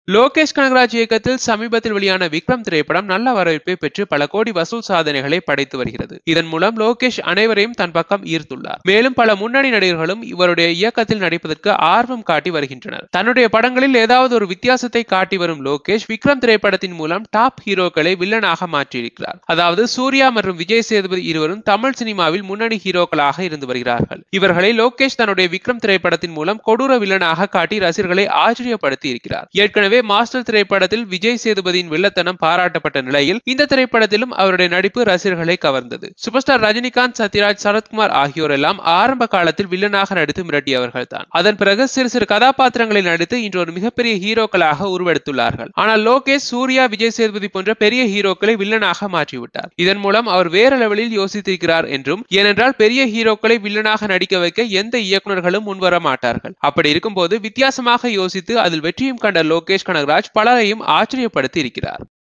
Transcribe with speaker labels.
Speaker 1: லோகேஷ் கனகராஜ் இயக்கத்தில் சமீபத்தில் வெளியான விக்ரம் திரைப்படம் நல்ல வரவேற்பை பெற்று பல கோடி வசூல் சாதனைகளை படைத்து வருகிறது இதன் மூலம் லோகேஷ் அனைவரையும் தன் பக்கம் ஈர்த்துள்ளார் மேலும் பல முன்னணி நடிகர்களும் இவருடைய இயக்கத்தில் நடிப்பதற்கு ஆர்வம் காட்டி வருகின்றனர் தன்னுடைய படங்களில் ஏதாவது ஒரு வித்தியாசத்தை காட்டி வரும் லோகேஷ் விக்ரம் திரைப்படத்தின் மூலம் டாப் ஹீரோக்களை வில்லனாக மாற்றியிருக்கிறார் அதாவது சூர்யா மற்றும் விஜய் சேதுபதி இருவரும் தமிழ் சினிமாவில் முன்னணி ஹீரோக்களாக இருந்து வருகிறார்கள் இவர்களை லோகேஷ் தன்னுடைய விக்ரம் திரைப்படத்தின் மூலம் கொடூர வில்லனாக காட்டி ரசிகர்களை ஆச்சரியப்படுத்தி இருக்கிறார் ஏற்கனவே மாஸ்டர் திரைப்படத்தில் விஜய் சேதுபதியின் வில்லத்தனம் பாராட்டப்பட்ட நிலையில் இந்த திரைப்படத்திலும் அவருடைய நடிப்பு ரசிகர்களை கவர்ந்தது சூப்பர் ஸ்டார் ரஜினிகாந்த் சத்யராஜ் சரத்குமார் ஆகியோர் எல்லாம் ஆரம்ப காலத்தில் வில்லனாக நடித்து மிரட்டியவர்கள் தான் அதன் பிறகு சிறு சிறு கதாபாத்திரங்களில் நடித்து இன்று ஒரு மிகப்பெரிய ஹீரோக்களாக உருவெடுத்துள்ளார்கள் ஆனால் லோகேஷ் சூர்யா விஜய் சேதுபதி போன்ற பெரிய ஹீரோக்களை வில்லனாக மாற்றிவிட்டார் இதன் மூலம் அவர் வேற லெவலில் யோசித்திருக்கிறார் என்றும் ஏனென்றால் பெரிய ஹீரோக்களை வில்லனாக நடிக்க வைக்க எந்த இயக்குநர்களும் முன்வர மாட்டார்கள் அப்படி இருக்கும்போது வித்தியாசமாக யோசித்து அதில் வெற்றியும் கண்ட லோகேஷ் கனகராஜ் பலரையும் ஆச்சரியப்படுத்தி இருக்கிறார்